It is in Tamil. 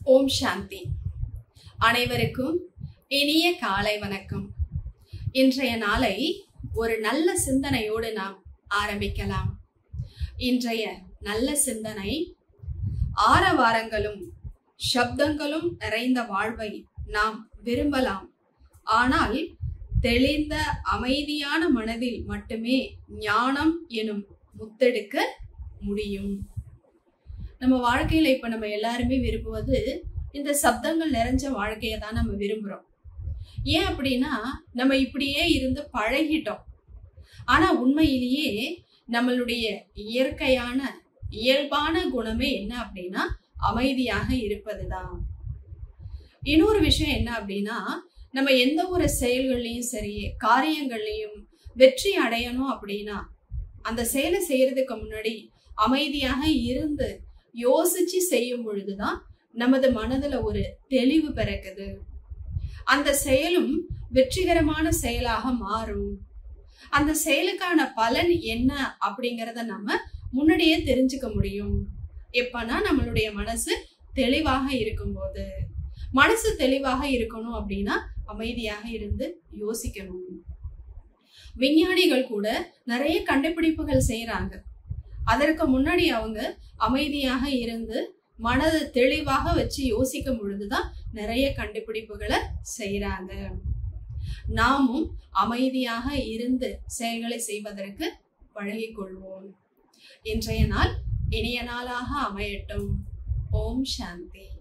ஓம் சாந்தி அனைவருக்கும் இனிய காலை வணக்கம் இன்றைய நாளை ஒரு நல்ல சிந்தனையோடு நாம் ஆரம்பிக்கலாம் இன்றைய நல்ல சிந்தனை ஆரவாரங்களும் சப்தங்களும் நிறைந்த வாழ்வை நாம் விரும்பலாம் ஆனால் தெளிந்த அமைதியான மனதில் மட்டுமே ஞானம் எனும் முத்தெடுக்க முடியும் நம்ம வாழ்க்கையில இப்ப நம்ம எல்லாருமே விரும்புவது இந்த சப்தங்கள் நிறைஞ்ச வாழ்க்கையை தான் நம்ம விரும்புறோம் ஏன் அப்படின்னா நம்ம இப்படியே இருந்து பழகிட்டோம் ஆனா உண்மையிலேயே நம்மளுடைய இயற்கையான இயல்பான குணமே என்ன அப்படின்னா அமைதியாக இருப்பதுதான் இன்னொரு விஷயம் என்ன அப்படின்னா நம்ம எந்த ஒரு செயல்கள்லையும் சரி காரியங்கள்லையும் வெற்றி அடையணும் அப்படின்னா அந்த செயலை செய்யறதுக்கு முன்னாடி அமைதியாக இருந்து யோசிச்சு செய்யும் பொழுதுதான் நமது மனதுல ஒரு தெளிவு பிறக்குது அந்த செயலும் வெற்றிகரமான செயலாக மாறும் அந்த செயலுக்கான பலன் என்ன அப்படிங்கறத நம்ம முன்னாடியே தெரிஞ்சுக்க முடியும் எப்பனா நம்மளுடைய மனசு தெளிவாக இருக்கும்போது மனசு தெளிவாக இருக்கணும் அப்படின்னா அமைதியாக இருந்து யோசிக்கணும் விஞ்ஞானிகள் கூட நிறைய கண்டுபிடிப்புகள் செய்யறாங்க அதற்கு முன்னாடி அவங்க அமைதியாக இருந்து மனதை தெளிவாக வச்சு யோசிக்கும் பொழுதுதான் நிறைய கண்டுபிடிப்புகளை செய்யறாங்க நாமும் அமைதியாக இருந்து செயல்களை செய்வதற்கு பழகிக் கொள்வோம் இன்றைய நாள் இனிய நாளாக அமையட்டும் ஓம் சாந்தி